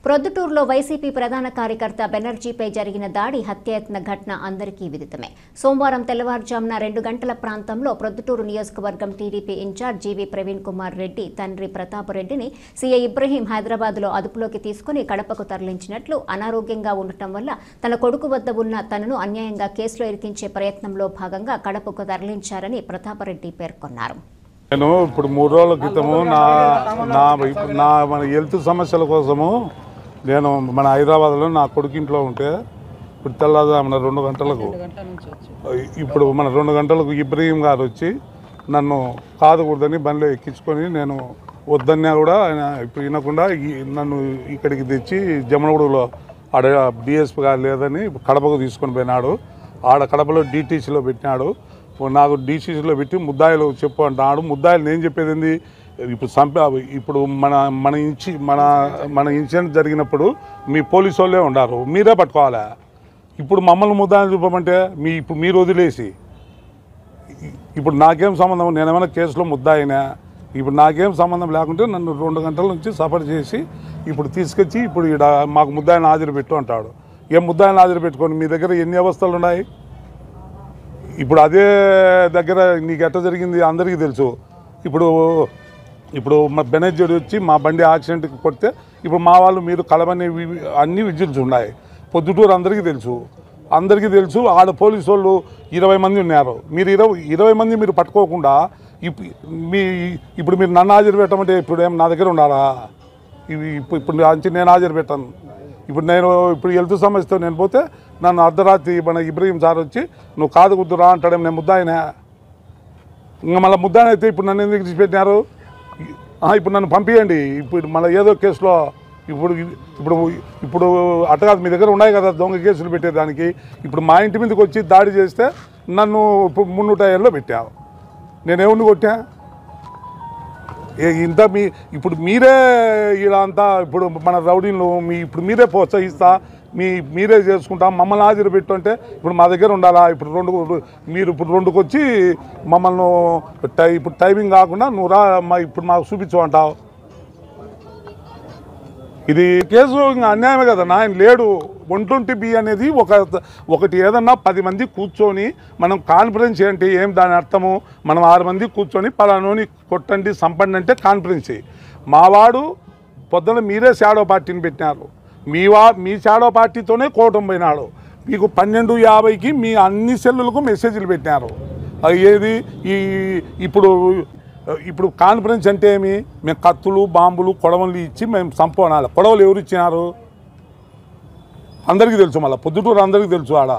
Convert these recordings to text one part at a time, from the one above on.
ప్రొద్దుటూరులో వైసీపీ ప్రధాన కార్యకర్త బెనర్జీపై జరిగిన దాడి హత్యాయత్న ఘటన అందరికీ విదితమే సోమవారం తెల్లవారుజామున రెండు గంటల ప్రాంతంలో ప్రొద్దుటూరు నియోజకవర్గం TDP incharge GV Praveen Kumar Reddy తండ్రి ప్రతాప్ రెడ్డిని సీఐ ఇబ్రహీం హైదరాబాద్లో అదుపులోకి తీసుకుని కడపకు తరలించినట్లు అనారోగ్యంగా ఉండటం వల్ల తన కొడుకు వద్ద ఉన్న తనను అన్యాయంగా కేసులో ఇరికించే ప్రయత్నంలో భాగంగా కడపకు తరలించారని ప్రతాపరెడ్డి పేర్కొన్నారు నేను ఇప్పుడు మూడు రోజుల క్రితము నా నా నా మన హెల్త్ సమస్యల కోసము నేను మన హైదరాబాద్లో నా కొడుకు ఇంట్లో ఉంటే ఇప్పుడు తెల్లవారుజామున రెండు గంటలకు ఇప్పుడు మన రెండు గంటలకు ఇబ్రహీం గారు వచ్చి నన్ను కాదకూడదని బండిలో ఎక్కించుకొని నేను వద్దన్నా కూడా ఆయన ఇప్పుడు వినకుండా ఈ- నన్ను ఇక్కడికి తెచ్చి జమనగూడలో ఆడ డిఎస్పీ గారు లేదని కడపకు తీసుకొని పోయినాడు ఆడ కడపలో డిటీసీలో పెట్టినాడు నాకు డీసీసీలో పెట్టి ముద్దాయిలు చెప్పు అంటున్నాడు ముద్దాయిలు నేను చెప్పేది ఏంది ఇప్పుడు సంప ఇప్పుడు మన మన ఇంచి మన మన ఇన్సిడెంట్ జరిగినప్పుడు మీ పోలీసు వాళ్ళే ఉండారు మీరే పట్టుకోవాలా ఇప్పుడు మమ్మల్ని ముద్దాయిలు చూపమంటే మీ ఇప్పుడు మీరు వదిలేసి ఇప్పుడు నాకేం సంబంధం నేనేమైనా కేసులో ముద్దాయినా ఇప్పుడు నాకేం సంబంధం లేకుంటే నన్ను రెండు గంటల నుంచి సఫర్ చేసి ఇప్పుడు తీసుకొచ్చి ఇప్పుడు ఇక్కడ మాకు ముద్దాయిని హాజరు పెట్టు అంటాడు ఏం ముద్దాయిని హాజరు పెట్టుకొని మీ దగ్గర ఎన్ని అవస్థలు ఉన్నాయి ఇప్పుడు అదే దగ్గర నీకు ఎట్ట జరిగింది అందరికీ తెలుసు ఇప్పుడు ఇప్పుడు మా బెనర్జీ వచ్చి మా బండి యాక్సిడెంట్కి కొడితే ఇప్పుడు మా వాళ్ళు మీరు కలవని వి- అన్ని విజిల్స్ ఉన్నాయి పొద్దుటూరు అందరికీ తెలుసు అందరికీ తెలుసు ఆడ పోలీసు వాళ్ళు ఇరవై మంది ఉన్నారు మీరు ఇరవై ఇరవై మంది మీరు పట్టుకోకుండా ఇప్- మీ ఇప్పుడు మీరు నన్ను హాజరు పెట్టమంటే ఇప్పుడు ఏం నా దగ్గర ఉండాలా ఇవి ఇప్పుడు ఇప్పుడు అంచి నేను హాజరు పెట్టాను ఇప్పుడు నేను ఇప్పుడు హెల్త్ సమస్యతో నేను పోతే నన్ను అర్ధరాత్రి మన ఇబ్రహీం సార్ వచ్చి నువ్వు కాదు కుద్దురా అంటాడేం నేను ముద్దాయినా ఇంకా మళ్ళీ ముద్దాయిన అయితే ఇప్పుడు నన్ను ఎందుకు తీసిపెట్టినారు ఆ, ఇప్పుడు నన్ను పంపించండి ఇప్పుడు మళ్ళీ ఏదో కేసులో ఇప్పుడు ఇప్పుడు ఇప్పుడు అట్ట కాదు మీ దగ్గర ఉన్నాయి కదా దొంగ కేసులు పెట్టేదానికి ఇప్పుడు మా ఇంటి మీదకి వచ్చి దాడి చేస్తే నన్ను ఇప్పుడు మున్నూట ఏళ్ళలో పెట్టావు నేను ఎవరిని కొట్టా ఏ ఇంత మీ ఇప్పుడు మీరే ఇలా అంతా ఇప్పుడు మన రౌడీలు మీ ఇప్పుడు మీరే ప్రోత్సహిస్తా మీ మీరే చేసుకుంటా మమ్మల్ని హాజరు పెట్టు అంటే ఇప్పుడు మా దగ్గర ఉండాలా ఇప్పుడు రెండు మీరు ఇప్పుడు రెండుకి వచ్చి మమ్మల్ని టై ఇప్పుడు టైమింగ్ కాకుండా నువ్వు రా మా ఇప్పుడు మాకు చూపించు అంటావు ఇది కేసు ఇంకా అన్యాయమే కదా ఆయన లేడు వన్ ట్వంటీ బి అనేది ఒక ఒకటి ఏదన్నా పది మంది కూర్చొని మనం కాన్ఫరెన్స్ ఏంటి ఏం దాని అర్థము మనం ఆరు మంది కూర్చొని పలానోని కొట్టండి సంపండి అంటే కాన్ఫరెన్స్ మావాడు పొద్దున మీరే షాడో పార్టీని పెట్టినారు మీ వా మీ షాడో పార్టీతోనే కోటం పోయినాడు మీకు పన్నెండు యాభైకి మీ అన్ని సెల్లులకు మెసేజ్లు పెట్టినారు అది ఏది ఈ ఇప్పుడు ఇప్పుడు కాన్ఫరెన్స్ అంటే ఏమి మేము కత్తులు బాంబులు కొడవలు ఇచ్చి మేము సంపోనాలి కొడవలు ఎవరు ఇచ్చినారు అందరికీ తెలుసు మళ్ళీ పొద్దుటూరు అందరికీ తెలుసు ఆడ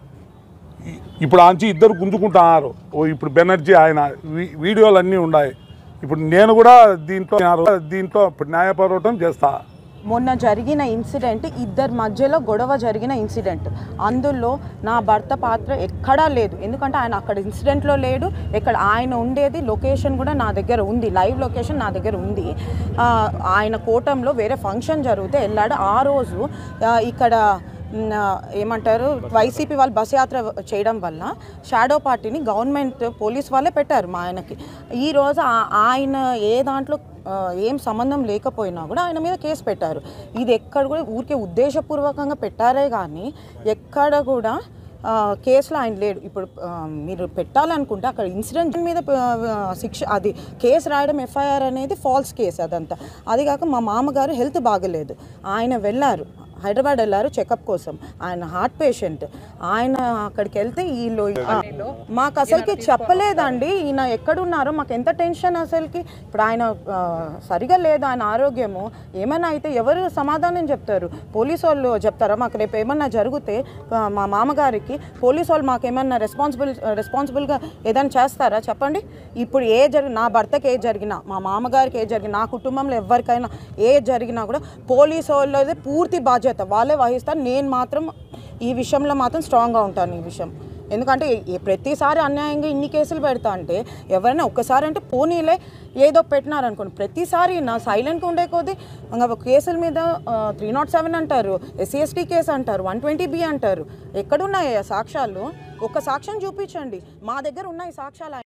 ఈ- ఇప్పుడు ఆంచి ఇద్దరు గుంజుకుంటున్నారు ఓ ఇప్పుడు బెనర్జీ ఆయన వీ- వీడియోలు అన్నీ ఉన్నాయి ఇప్పుడు నేను కూడా దీంట్లో దీంట్లో ఇప్పుడు న్యాయ పోరాటం చేస్తా మొన్న జరిగిన ఇన్సిడెంట్ ఇద్దరి మధ్యలో గొడవ జరిగిన ఇన్సిడెంట్ అందులో నా భర్త పాత్ర ఎక్కడా లేదు ఎందుకంటే ఆయన అక్కడ ఇన్సిడెంట్లో లేడు ఇక్కడ ఆయన ఉండేది లొకేషన్ కూడా నా దగ్గర ఉంది లైవ్ లొకేషన్ నా దగ్గర ఉంది ఆ, ఆయన కూటంలో వేరే ఫంక్షన్ జరిగితే వెళ్ళాడు ఆ రోజు ఆ, ఇక్కడ మ్, ఏమంటారు వైసీపీ వాళ్ళు బస్ యాత్ర చేయడం వల్ల షాడో పార్టీని గవర్నమెంట్ పోలీస్ వాళ్ళే పెట్టారు మా ఆయనకి ఈరోజు ఆ- ఆయన ఏ దాంట్లో ఆ, ఏం సంబంధం లేకపోయినా కూడా ఆయన మీద కేసు పెట్టారు ఇది ఎక్కడ కూడా ఊరికే ఉద్దేశపూర్వకంగా పెట్టారే కానీ ఎక్కడ కూడా ఆ, కేసులో ఆయన లేడు ఇప్పుడు ఆ, మీరు పెట్టాలనుకుంటే అక్కడ ఇన్సిడెంట్ మీద ఆ, శిక్ష అది కేసు రాయడం ఎఫ్ఐఆర్ అనేది ఫాల్స్ కేసు అదంతా అది కాక మా మామగారు హెల్త్ బాగలేదు ఆయన వెళ్ళారు హైదరాబాద్ వెళ్ళారు చెకప్ కోసం ఆయన హార్ట్ పేషెంట్ ఆయన అక్కడికి వెళ్తే వీళ్ళు ఆ, మాకు అసలుకి చెప్పలేదండి ఈయన ఎక్కడున్నారో మాకు ఎంత టెన్షన్ అసలుకి ఇప్పుడు ఆయన ఆ, సరిగా లేదు ఆయన ఆరోగ్యము ఏమైనా అయితే ఎవరు సమాధానం చెప్తారు పోలీసు వాళ్ళు చెప్తారా మాకు రేపు ఏమన్నా జరిగితే ఆ, మా మామగారికి పోలీసు వాళ్ళు మాకు ఏమన్నా రెస్పాన్సిబుల్ రెస్పాన్సిబుల్గా ఏదైనా చేస్తారా చెప్పండి ఇప్పుడు ఏ జరిగి నా భర్తకి ఏ జరిగినా మా మామగారికి ఏ జరిగినా నా కుటుంబంలో ఎవరికైనా ఏ జరిగినా కూడా పోలీసు వాళ్ళదే పూర్తి బాధ్యత వాళ్ళే వహిస్తారు నేను మాత్రం ఈ విషయంలో మాత్రం స్ట్రాంగ్గా ఉంటాను ఈ విషయం ఎందుకంటే ఏ- ప్రతిసారి అన్యాయంగా ఇన్ని కేసులు పెడతా అంటే ఎవరైనా ఒక్కసారి అంటే పోనీలే ఏదో పెట్టినారనుకోండి ప్రతిసారి నా సైలెంట్గా ఉండే కొద్దీ ఇంకా కేసుల మీద త్రీ నాట్ సెవెన్ అంటారు ఎస్సీ ఎస్టీ కేసు అంటారు వన్ ట్వంటీ బి అంటారు ఎక్కడున్నాయి ఆ సాక్ష్యాలు ఒక్క సాక్ష్యం చూపించండి మా దగ్గర ఉన్నాయి సాక్ష్యాలు